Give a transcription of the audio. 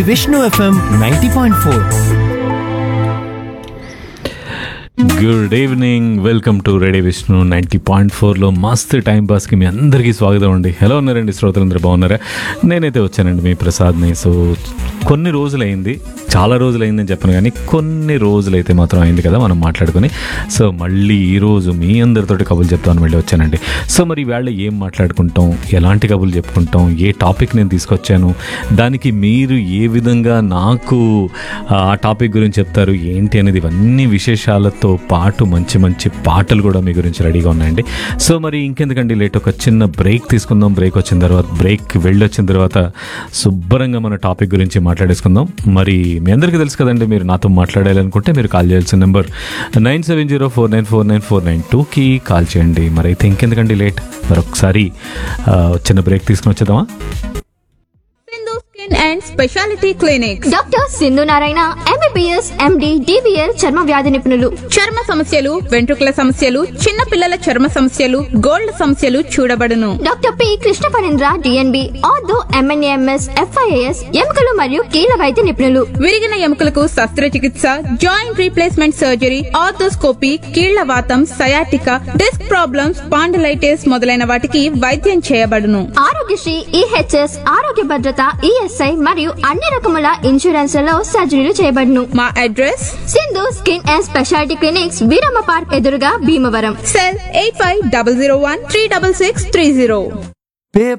Vishnu FM ninety point four good evening welcome to ready Vishnu ninety point ఫోర్లో మస్త్ time పాస్కి మీ అందరికీ స్వాగతం అండి ఎలా ఉన్నారండి శ్రోతలందరూ బాగున్నారా నేనైతే వచ్చానండి మీ ప్రసాద్ని సో కొన్ని రోజులైంది చాలా రోజులైందని చెప్పను కానీ కొన్ని రోజులైతే మాత్రం అయింది కదా మనం మాట్లాడుకొని సో మళ్ళీ ఈరోజు మీ అందరితోటి కబుర్లు చెప్తాను మళ్ళీ వచ్చానండి సో మరి వేళ ఏం మాట్లాడుకుంటాం ఎలాంటి కబుర్లు చెప్పుకుంటాం ఏ టాపిక్ నేను తీసుకొచ్చాను దానికి మీరు ఏ విధంగా నాకు ఆ టాపిక్ గురించి చెప్తారు ఏంటి అనేది ఇవన్నీ విశేషాలతో పాటు మంచి మంచి పాటలు కూడా మీ గురించి రెడీగా ఉన్నాయండి సో మరి ఇంకెందుకండి లేట్ ఒక చిన్న బ్రేక్ తీసుకుందాం బ్రేక్ వచ్చిన తర్వాత బ్రేక్ వెళ్ళొచ్చిన తర్వాత శుభ్రంగా మన టాపిక్ గురించి మాట్లాడేసుకుందాం మరి మీ అందరికీ తెలుసు కదండి మీరు నాతో మాట్లాడాలనుకుంటే మీరు కాల్ చేయాల్సిన number nine seven zero four nine four nine four nine టూకి కాల్ చేయండి మరి అయితే ఇంకెందుకండి లేట్ మరొకసారి ఆ, చిన్న బ్రేక్ తీసుకుని వచ్చేద్దామా Sindhu skin and speciality clinic doctor Sindhu Narayana MBBS MD DBL చర్మ వ్యాధి నిపుణులు చర్మ సమస్యలు వెంట్రుకల సమస్యలు చిన్న పిల్లల చర్మ సమస్యలు గోల్డ్ సమస్యలు చూడబడును doctor P Krishna Parendra DNB ortho MNAMS FIAS ఎముకలు మరియు కీళ్ళ వైద్య నిపుణులు విరిగిన ఎముకలకు శస్త్రచికిత్స జాయింట్ రీప్లేస్మెంట్ సర్జరీ ఆర్థోస్కోపీ కీళ్ల వాతం సయాటిక డిస్క్ ప్రాబ్లమ్స్ పాండలైటిస్ మొదలైన వాటికి వైద్యం చేయబడును ఆరోగ్యశ్రీ ఈహెచ్ఎస్ ఆరోగ్య భద్రత ఈఎస్ఐ మరియు అన్ని రకముల ఇన్సూరెన్స్లలో సర్జరీలు చేయబడును మా address Sindhu skin and speciality clinics Veeramma park ఎదురుగా Bhimavaram cell eight five double zero one three double six three zero